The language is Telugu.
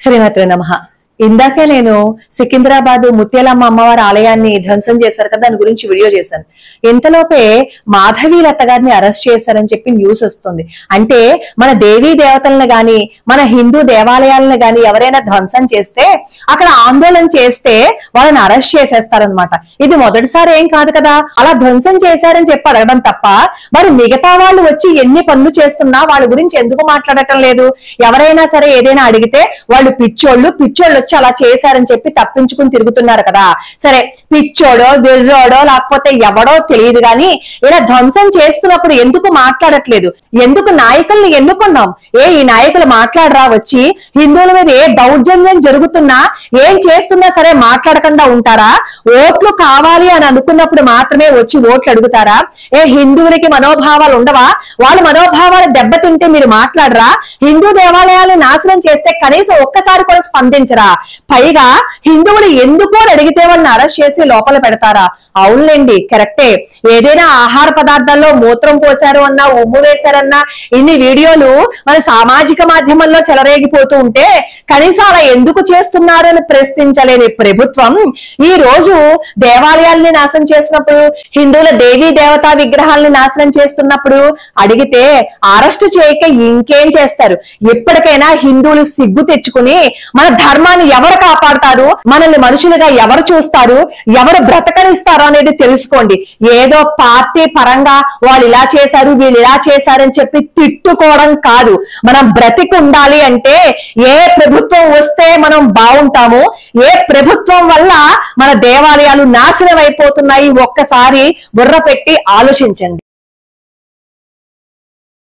శ్రీమతి నమ ఇందాకే నేను సికింద్రాబాద్ ముత్యాలమ్మ అమ్మవారి ఆలయాన్ని ధ్వంసం చేశారు కదా దాని గురించి వీడియో చేశాను ఇంతలోపే మాధవి లత గారిని అరెస్ట్ చేశారని చెప్పి న్యూస్ వస్తుంది అంటే మన దేవీ దేవతలను గాని మన హిందూ దేవాలయాలను గాని ఎవరైనా ధ్వంసం చేస్తే అక్కడ ఆందోళన చేస్తే వాళ్ళని అరెస్ట్ చేసేస్తారనమాట ఇది మొదటిసారి ఏం కాదు కదా అలా ధ్వంసం చేశారని చెప్పి అడగడం తప్ప మరి మిగతా వాళ్ళు వచ్చి ఎన్ని పనులు చేస్తున్నా వాళ్ళ గురించి ఎందుకు మాట్లాడటం లేదు ఎవరైనా సరే ఏదైనా అడిగితే వాళ్ళు పిచ్చోళ్ళు పిచ్చోళ్ళు వచ్చి అలా చేశారని చెప్పి తప్పించుకుని తిరుగుతున్నారు కదా సరే పిచ్చోడో వెర్రోడో లేకపోతే ఎవడో తెలియదు గాని ఇలా ధ్వంసం చేస్తున్నప్పుడు ఎందుకు మాట్లాడట్లేదు ఎందుకు నాయకుల్ని ఎన్నుకున్నాం ఏ ఈ నాయకులు మాట్లాడరా వచ్చి హిందువుల మీద ఏ దౌర్జన్యం జరుగుతున్నా ఏం చేస్తున్నా సరే మాట్లాడకుండా ఉంటారా ఓట్లు కావాలి అని అనుకున్నప్పుడు మాత్రమే వచ్చి ఓట్లు అడుగుతారా ఏ హిందువులకి మనోభావాలు ఉండవా వాళ్ళ మనోభావాలు దెబ్బతింటే మీరు మాట్లాడరా హిందూ దేవాలయాలను నాశనం చేస్తే కనీసం ఒక్కసారి కూడా స్పందించరా పైగా హిందువులు ఎందుకు అని అడిగితే వాళ్ళని అరెస్ట్ చేసి లోపల పెడతారా అవునులేండి కరెక్టే ఏదైనా ఆహార పదార్థాల్లో మూత్రం పోశారు అన్నా ఉమ్ము వేశారన్నా ఇన్ని వీడియోలు మన సామాజిక మాధ్యమంలో చెలరేగిపోతూ ఉంటే కనీసం అలా ఎందుకు చేస్తున్నారు అని ప్రశ్నించలేని ప్రభుత్వం ఈ రోజు దేవాలయాల్ని నాశనం చేసినప్పుడు హిందువుల దేవీ దేవతా విగ్రహాలను నాశనం చేస్తున్నప్పుడు అడిగితే అరెస్ట్ చేయక ఇంకేం చేస్తారు ఎప్పటికైనా హిందువులు సిగ్గు తెచ్చుకుని మన ధర్మాన్ని ఎవరు కాపాడతారు మనల్ని మనుషులుగా ఎవరు చూస్తారు ఎవరు బ్రతకనిస్తారు అనేది తెలుసుకోండి ఏదో పార్టీ పరంగా వాళ్ళు ఇలా చేశారు వీళ్ళు ఇలా చేశారని చెప్పి తిట్టుకోవడం కాదు మనం బ్రతికి ఉండాలి అంటే ఏ ప్రభుత్వం వస్తే మనం బాగుంటాము ఏ ప్రభుత్వం వల్ల మన దేవాలయాలు నాశనం అయిపోతున్నాయి ఒక్కసారి బుర్ర పెట్టి ఆలోచించండి